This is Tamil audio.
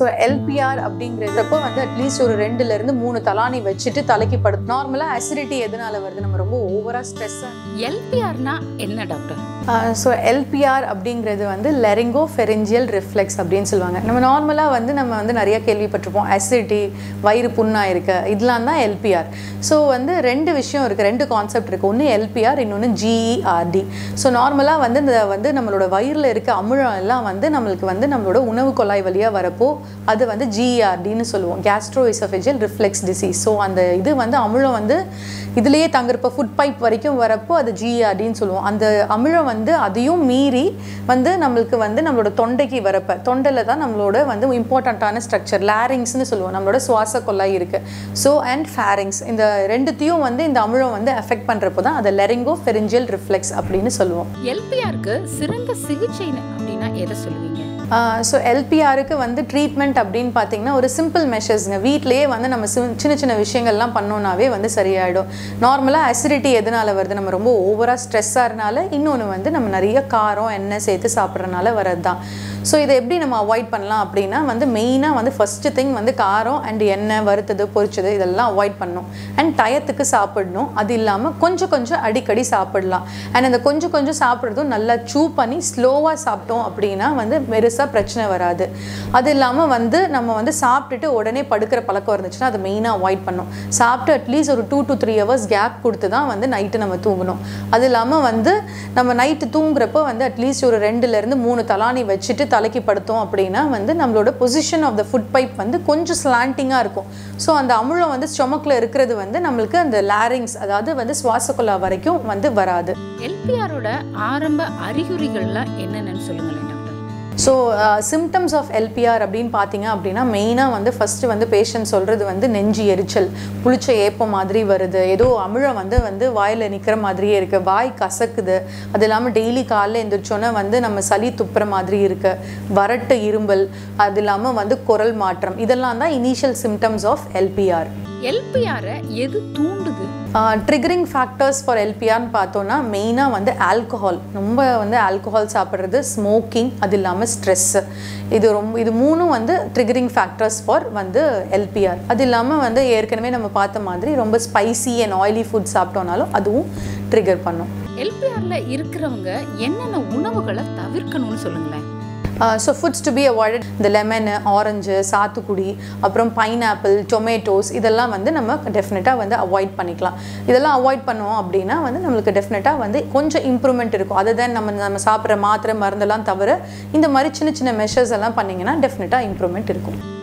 ஸோ எல்பிஆர் அப்படிங்கிறப்போ வந்து அட்லீஸ்ட் ஒரு ரெண்டுல இருந்து மூணு தலானி வச்சுட்டு தலைக்கு படுத்து நார்மலாக அசிடிட்டி எதனால வருது நம்ம ரொம்ப ஓவராக ஸ்ட்ரெஸ்ஸாக எல்பிஆர்னா என்ன டாக்டர் ஸோ எல்பிஆர் அப்படிங்கிறது வந்து லெரிங்கோ ஃபெரிஞ்சியல் ரிஃப்ளெக்ஸ் அப்படின்னு சொல்லுவாங்க நம்ம நார்மலாக வந்து நம்ம வந்து நிறைய கேள்விப்பட்டிருப்போம் அசிடிட்டி வயிறு புண்ணாக இருக்கு இதெல்லாம் தான் எல்பிஆர் ஸோ வந்து ரெண்டு விஷயம் இருக்குது ரெண்டு கான்செப்ட் இருக்குது ஒன்று எல்பிஆர் இன்னொன்று ஜிஇஆர்டி ஸோ நார்மலாக வந்து இந்த வந்து நம்மளோட வயிறில் இருக்க அமிழம் எல்லாம் வந்து நம்மளுக்கு வந்து நம்மளோட உணவு குழாய் வழியாக வரப்போ அது வந்து ஜிஇஆர்டின்னு சொல்லுவோம் gastro oesophageal reflux disease so அந்த இது வந்து அமிழம் வந்து இதுலேயே தங்குறப்ப ஃபுட் பைப் வரைக்கும் வரப்போ அது ஜிஆர்டின்னு சொல்லுவோம் அந்த அமிழம் வந்து அதையும் மீறி வந்து நம்மளுக்கு வந்து நம்மளோட தொண்டைக்கு வரப்ப தொண்டையில் தான் நம்மளோட வந்து இம்பார்ட்டண்ட்டான ஸ்ட்ரக்சர் லேரிங்ஸ்னு சொல்லுவோம் நம்மளோட சுவாச கொள்ளாய் இருக்கு ஸோ அண்ட் ஃபேரிங்ஸ் இந்த ரெண்டுத்தையும் வந்து இந்த அமிழம் வந்து எஃபெக்ட் பண்ணுறப்போ தான் அதை லெரிங்கோ ஃபெரிஞ்சியல் ரிஃப்ளெக்ஸ் அப்படின்னு சொல்லுவோம் எல்பிஆருக்கு சிறந்த சிகிச்சை அப்படின்னா எதை சொல்லுவீங்க ஸோ எல்பிஆருக்கு வந்து ட்ரீட்மெண்ட் அப்படின்னு பார்த்தீங்கன்னா ஒரு சிம்பிள் மெஷர்ஸ்ங்க வீட்லேயே வந்து நம்ம சி- சின்ன சின்ன விஷயங்கள்லாம் பண்ணோன்னாவே வந்து சரியாயிடும் நார்மலாக அசிடிட்டி எதனால வருது நம்ம ரொம்ப ஓவராக ஸ்ட்ரெஸ்ஸாக இருனால இன்னொன்று வந்து நம்ம நிறைய காரம் எண்ணெய் சேர்த்து சாப்பிட்றனால வரது தான் ஸோ இதை எப்படி நம்ம அவாய்ட் பண்ணலாம் அப்படின்னா வந்து மெயினாக வந்து ஃபஸ்ட்டு திங் வந்து காரம் அண்ட் எண்ணெய் வறுத்தது பொரிச்சது இதெல்லாம் அவாய்ட் பண்ணணும் அண்ட் டயத்துக்கு சாப்பிடணும் அது இல்லாமல் கொஞ்சம் கொஞ்சம் அடிக்கடி சாப்பிடலாம் அண்ட் அந்த கொஞ்சம் கொஞ்சம் சாப்பிட்றதும் நல்லா சூ பண்ணி ஸ்லோவாக சாப்பிட்டோம் அப்படின்னா வந்து பெருசாக பிரச்சனை வராது அது இல்லாமல் வந்து நம்ம வந்து சாப்பிட்டுட்டு உடனே படுக்கிற பழக்கம் இருந்துச்சுன்னா அதை மெயினாக அவாய்ட் பண்ணணும் சாப்பிட்டு அட்லீஸ்ட் ஒரு two to three hours gap கொடுத்து தான் வந்து நைட்டு நம்ம தூங்கணும் அது இல்லாமல் வந்து நம்ம நைட்டு தூங்குறப்போ வந்து அட்லீஸ்ட் ஒரு ரெண்டுலேருந்து மூணு தலானி வச்சுட்டு தலைக்கு படுத்தோம் அப்படின்னா வந்து நம்மளோட position of the food pipe வந்து கொஞ்சம் ஸ்லாண்டிங்காக இருக்கும் ஸோ அந்த அமிழம் வந்து ஸ்டொமக்கில் இருக்கிறது வந்து நம்மளுக்கு அந்த லாரிங்ஸ் அதாவது வந்து சுவாசக்குழா வரைக்கும் வந்து வராது எல்பிஆரோட ஆரம்ப அறிகுறிகள்லாம் என்னென்னு சொல்லுங்களேன் doctor so symptoms of LPR அப்படின்னு பார்த்தீங்க அப்படின்னா மெயினாக வந்து ஃபஸ்ட்டு வந்து பேஷண்ட் சொல்கிறது வந்து நெஞ்சு எரிச்சல் புளிச்ச ஏப்பம் மாதிரி வருது ஏதோ அமிழம் வந்து வந்து வாயில் நிற்கிற மாதிரியே இருக்குது வாய் கசக்குது அது இல்லாமல் டெய்லி காலைல எழுந்திரிச்சோன்னே வந்து நம்ம சளி துப்புற மாதிரி இருக்குது வறட்டு இரும்பல் அது இல்லாமல் வந்து குரல் மாற்றம் இதெல்லாம் தான் இனிஷியல் சிம்டம்ஸ் ஆஃப் எல்பிஆர் எல்பிஆரை எது தூண்டுது ட்ரிகரிங் ஃபேக்டர்ஸ் ஃபார் எல்பிஆர்னு பார்த்தோன்னா மெயினாக வந்து ஆல்கஹால் ரொம்ப வந்து ஆல்கஹால் சாப்பிட்றது ஸ்மோக்கிங் அது இல்லாமல் ஸ்ட்ரெஸ்ஸு இது ரொம்ப இது மூணும் வந்து ட்ரிகரிங் ஃபேக்டர்ஸ் ஃபார் வந்து எல்பிஆர் அது இல்லாமல் வந்து ஏற்கனவே நம்ம பார்த்த மாதிரி ரொம்ப ஸ்பைசி அண்ட் ஆயிலி ஃபுட் சாப்பிட்டோனாலும் அதுவும் ட்ரிகர் பண்ணும் எல்பிஆர்ல இருக்கிறவங்க என்னென்ன உணவுகளை தவிர்க்கணும்னு சொல்லுங்களேன் so foods to be avoided இந்த லெமனு ஆரஞ்சு சாத்துக்குடி அப்புறம் பைனாப்பிள் டொமேட்டோஸ் இதெல்லாம் வந்து நம்ம டெஃபினட்டாக வந்து அவாய்ட் பண்ணிக்கலாம் இதெல்லாம் அவாய்ட் பண்ணுவோம் அப்படின்னா வந்து நம்மளுக்கு டெஃபினட்டாக வந்து கொஞ்சம் இம்ப்ரூவ்மெண்ட் இருக்கும் அதை தான் நம்ம நம்ம சாப்பிட்ற மாத்திரை மருந்தெல்லாம் தவிர இந்த மாதிரி சின்ன சின்ன மெஷர்ஸ் எல்லாம் பண்ணிங்கன்னா டெஃபினட்டாக இம்ப்ரூவ்மெண்ட் இருக்கும்